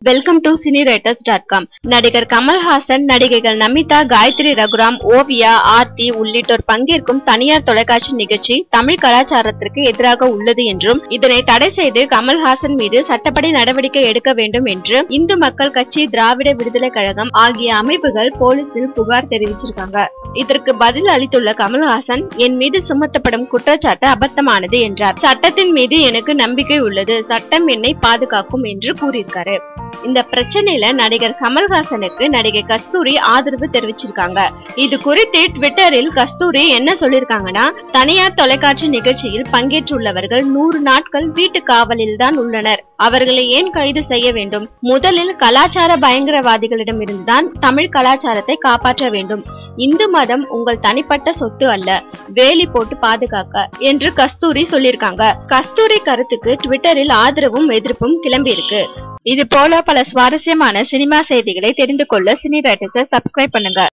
welcome to cine writers dot com நடிகர் கமல்ஹாசன் நடிகைகள் நமிதா காயத்ரி ரகுராம் ஓவியா ஆர்த்தி உள்ளிட்டோர் பங்கேற்கும் தனியார் தொலைக்காட்சி நிகழ்ச்சி தமிழ் கலாச்சாரத்திற்கு எதிராக உள்ளது என்றும் இதனை தடை செய்து கமல்ஹாசன் மீது சட்டப்படி நடவடிக்கை எடுக்க வேண்டும் என்று இந்து மக்கள் கட்சி திராவிட விடுதலை கழகம் ஆகிய அமைப்புகள் போலீசில் புகார் தெரிவிச்சிருக்காங்க இதற்கு பதில் அளித்துள்ள கமல்ஹாசன் என் மீது சுமத்தப்படும் குற்றச்சாட்டு அபத்தமானது என்றார் சட்டத்தின் மீது எனக்கு நம்பிக்கை உள்ளது சட்டம் என்னை பாதுகாக்கும் என்று கூறியிருக்காரு இந்த பிரச்சனையில நடிகர் கமல்ஹாசனுக்கு நடிகை கஸ்தூரி ஆதரவு தெரிவிச்சிருக்காங்க இது குறித்து ட்விட்டரில் கஸ்தூரி என்ன சொல்லிருக்காங்கன்னா தனியார் தொலைக்காட்சி நிகழ்ச்சியில் பங்கேற்றுள்ளவர்கள் நூறு நாட்கள் வீட்டு காவலில் தான் உள்ளனர் அவர்களை ஏன் கைது செய்ய வேண்டும் முதலில் கலாச்சார பயங்கரவாதிகளிடம் இருந்துதான் தமிழ் கலாச்சாரத்தை காப்பாற்ற வேண்டும் இந்து மதம் உங்கள் தனிப்பட்ட சொத்து அல்ல வேலி போட்டு பாதுகாக்க என்று கஸ்தூரி சொல்லியிருக்காங்க கஸ்தூரி கருத்துக்கு ட்விட்டரில் ஆதரவும் எதிர்ப்பும் கிளம்பியிருக்கு இது போல பல சுவாரஸ்யமான சினிமா செய்திகளை தெரிந்து கொள்ள சினி ரைட்டர்ஸை சப்ஸ்கிரைப் பண்ணுங்க